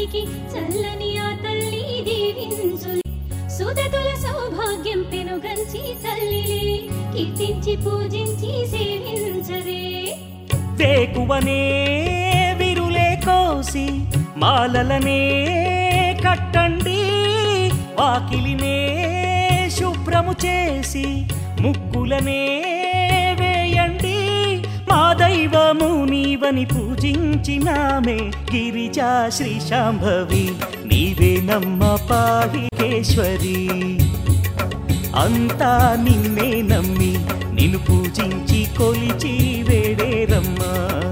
తల్లికి చల్లని ఆ తల్లి దీవించులే సుదతుల సౌభాగ్యం పెనుగంచి తల్లిలే కీర్తించి పూజించి సేవించరే వేకువనే విరులే కోసి మాలలనే కట్టండి వాకిలినే శుభ్రము చేసి ముగ్గులనే వేయండి మా దైవము నీవని పూజించినామే గిరిజా శ్రీ శాంభవి నీవే నమ్మ పాహికేశ్వరి అంతా నిన్నే నమ్మి నిన్ను పూజించి కొలిచి వేడేరమ్మా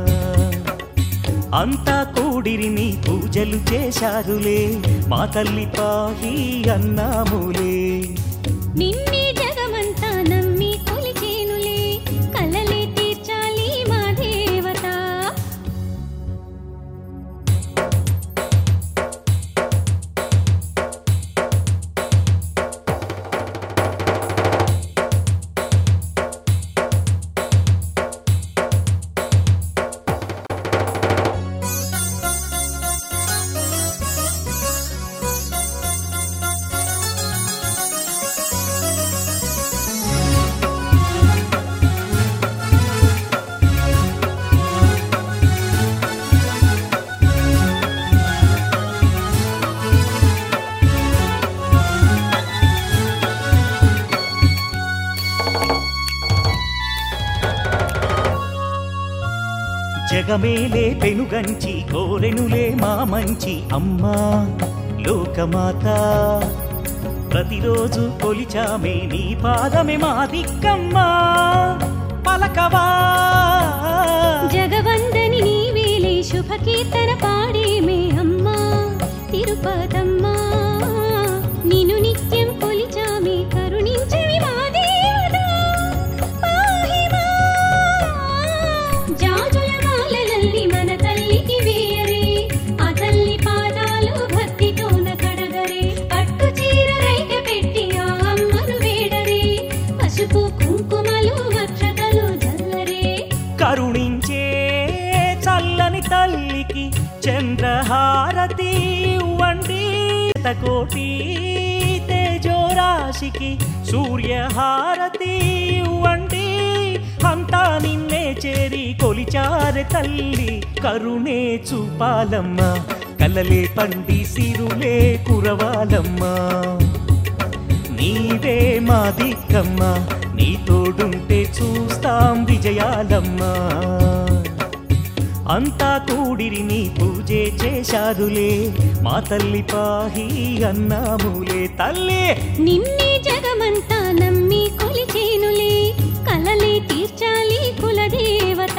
అంతా కూడిరిని పూజలు చేశారులే మా తల్లి పాహి అన్నాములే నిన్నే జగమంతా నమ్మి కొలిచేనులే కలలే తీర్చాలి మా దేవత జగమేలే పెనుగంచి కోరెనులే మా మంచి అమ్మా లోకమాత ప్రతిరోజు కొలిచామే నీ పాదమే మా దిక్కమ్మా పలకవా జగవందని నీవేలే శుభకీర్తన పాడేమే అమ్మా తిరుపతమ్మా నిన్ను నిత్యం కొలిచామే కరుణించవి మా దేవత పాహి మా. జాజుల మాలలల్లి మన తల్లికి వేయరే ఆ తల్లి పాదాలు భక్తితోన కడగరే పట్టు చీర రైక పెట్టి ఆ అమ్మను వేడరే పసుపు కుంకుమలు అక్షతలు జల్లరే కరుణించే చల్లని తల్లికి చంద్రహారతి ఇవ్వండి కోటి తేజోరాశికి సూర్యహారతి ఇవ్వండి అంతా నిన్నే చేరి కొలిచారె తల్లి కరుణే చూపాలమ్మ కలలే పండి సిరులే కురవాలమ్మా నీవే మా దిక్కమ్మ నీ తోడుంటే చూస్తాం విజయాలమ్మా అంతా కూడిరి నీ పూజే చేశారులే మా తల్లి పాహి అన్నాములే తల్లి నిన్నే జగమంతా నమ్మి కొలిచేనులే కలలే తీర్చాలి కులదేవత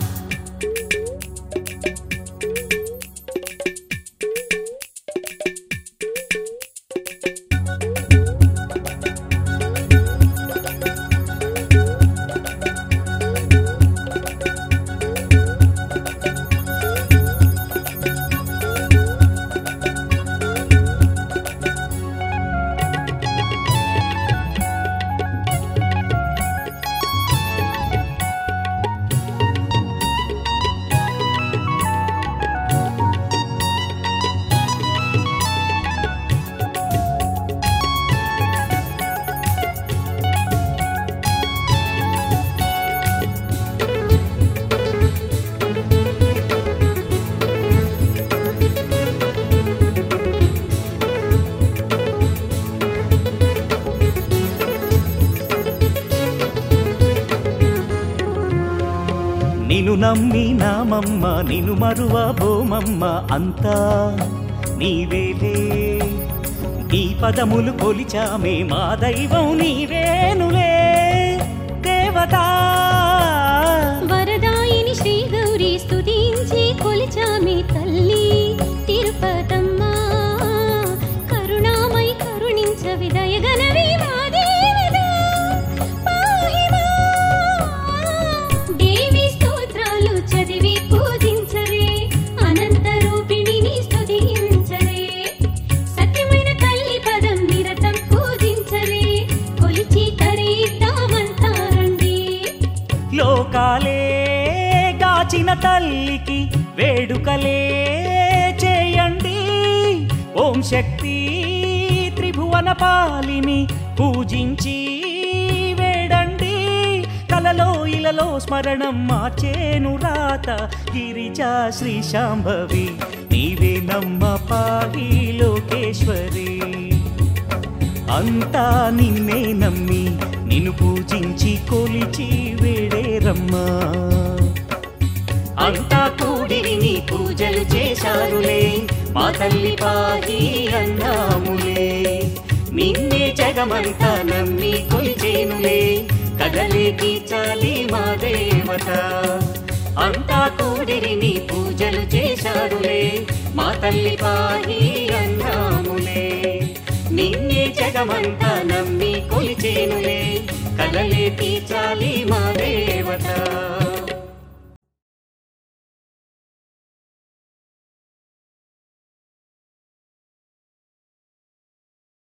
నిన్ను నమ్మి నామమ్మ నిన్ను మరువ బోమమ్మ అంతా నీవేలే నీ పదములు కొలిచామే మా దైవం నీవేనులే దేవతా వరదాయిని శ్రీ గౌరీ స్తుతించి కొలిచామే తల్లి తిరుపతమ్మా కరుణామై కరుణించవి దయగనవి మా దేవత పాహి మా. దేవి స్తోత్రాలు చదివి పూజించరే అనంత రూపిణిని స్తుతించరే సత్యమైన తల్లి పదం నిరతం పూజించరే కొలిచి తరిద్దామంతా రండి లోకాలే గాచిన తల్లికి వేడుకలే చేయండి ఓం శక్తి త్రిభువన పాలిని పూజించి వేడండి కలలో ఇలలో స్మరణం మార్చేను రాత గిరిజా శ్రీ శాంభవి నీవే నమ్మ పాడి లోకేశ్వరి అంతా నిన్నే నమ్మి నిన్ను పూజించి కొలిచి వేడేరమ్మా అంతా కూడిని నీ పూజలు చేశారులే మా తల్లి పాది అన్నాములే నిన్నే జగమంతా నమ్మి కొలిచేనులే కదలే తీర్చాలి మా దేవత అంతా కూడిని నీ పూజలు చేశారులే మా తల్లి పాది అన్నాములే నిన్నే జగమంతా నమ్మి కొలిచేనులే కదలే తీర్చాలి మా దేవత